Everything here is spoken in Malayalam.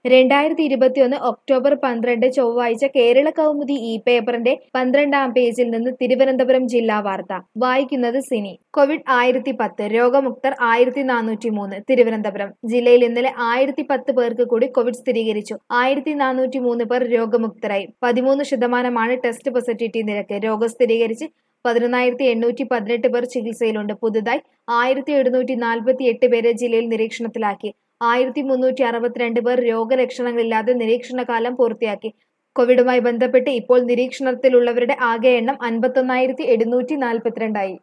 രണ്ടായിരത്തി ഇരുപത്തിയൊന്ന് ഒക്ടോബർ പന്ത്രണ്ട് ചൊവ്വാഴ്ച കേരള കൗമുദി ഇ പേപ്പറിന്റെ പന്ത്രണ്ടാം പേജിൽ നിന്ന് തിരുവനന്തപുരം ജില്ലാ വാർത്ത വായിക്കുന്നത് സിനി കോവിഡ് ആയിരത്തി പത്ത് രോഗമുക്തർ ആയിരത്തി നാനൂറ്റി മൂന്ന് തിരുവനന്തപുരം ജില്ലയിൽ ഇന്നലെ ആയിരത്തി പത്ത് പേർക്ക് കൂടി കോവിഡ് സ്ഥിരീകരിച്ചു ആയിരത്തി നാനൂറ്റി മൂന്ന് പേർ രോഗമുക്തരായി പതിമൂന്ന് ശതമാനമാണ് ടെസ്റ്റ് പോസിറ്റിവിറ്റി നിരക്ക് രോഗം സ്ഥിരീകരിച്ച് പതിനൊന്നായിരത്തി എണ്ണൂറ്റി പതിനെട്ട് പേർ ചികിത്സയിലുണ്ട് പുതുതായി ആയിരത്തി എഴുന്നൂറ്റി നാൽപ്പത്തി എട്ട് പേരെ ജില്ലയിൽ നിരീക്ഷണത്തിലാക്കി ആയിരത്തി മുന്നൂറ്റി അറുപത്തിരണ്ട് പേർ രോഗലക്ഷണങ്ങളില്ലാതെ നിരീക്ഷണകാലം പൂർത്തിയാക്കി കോവിഡുമായി ബന്ധപ്പെട്ട് ഇപ്പോൾ നിരീക്ഷണത്തിലുള്ളവരുടെ ആകെ എണ്ണം അൻപത്തൊന്നായിരത്തി എഴുന്നൂറ്റി നാൽപ്പത്തിരണ്ടായി